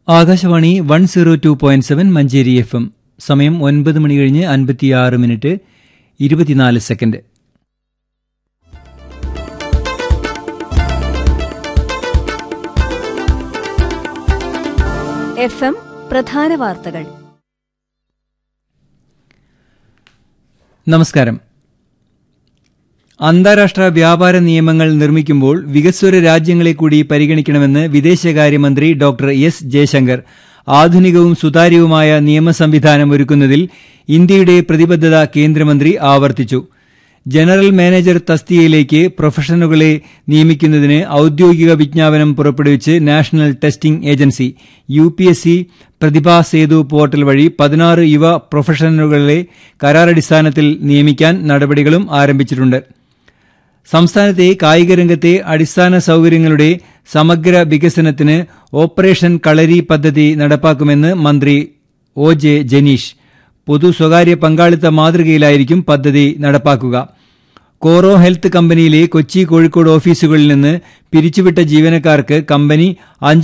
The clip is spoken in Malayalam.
Akashvani one zero two point seven Manjeri F M സമയം ഒൻപത് മണി കഴിഞ്ഞ് അൻപത്തിയാറ് മിനിറ്റ് ഇരുപത്തിനാല് സെക്കൻഡ് എഫ് എം പ്രധാന വാർത്തകൾ നമസ്കാരം അന്താരാഷ്ട്ര വ്യാപാര നിയമങ്ങൾ നിർമ്മിക്കുമ്പോൾ വികസ്വര രാജ്യങ്ങളെ കൂടി പരിഗണിക്കണമെന്ന് വിദേശകാര്യമന്ത്രി ഡോക്ടർ എസ് ജയശങ്കർ ആധുനികവും സുതാര്യവുമായ നിയമ സംവിധാനം ഒരുക്കുന്നതിൽ ഇന്ത്യയുടെ പ്രതിബദ്ധത കേന്ദ്രമന്ത്രി ആവർത്തിച്ചു ജനറൽ മാനേജർ തസ്തികയിലേക്ക് പ്രൊഫഷണലുകളെ നിയമിക്കുന്നതിന് ഔദ്യോഗിക വിജ്ഞാപനം പുറപ്പെടുവിച്ച് national testing agency U P S C Pratibha Setu portal വഴി പതിനാറ് യുവ പ്രൊഫഷണലുകളെ കരാറടിസ്ഥാനത്തിൽ നിയമിക്കാൻ നടപടികളും ആരംഭിച്ചിട്ടുണ്ട് സംസ്ഥാനത്തെ കായികരംഗത്തെ അടിസ്ഥാന സൌകര്യങ്ങളുടെ സമഗ്ര വികസനത്തിന് ഓപ്പറേഷൻ കളരി പദ്ധതി നടപ്പാക്കുമെന്ന് മന്ത്രി ഒ ജെ ജനീഷ് പൊതു സ്വകാര്യ പങ്കാളിത്ത മാതൃകയിലായിരിക്കും പദ്ധതി നടപ്പാക്കുക കോറോ ഹെൽത്ത് കമ്പനിയിലെ കൊച്ചി കോഴിക്കോട് ഓഫീസുകളിൽ നിന്ന് പിരിച്ചുവിട്ട ജീവനക്കാർക്ക് കമ്പനി അഞ്ച്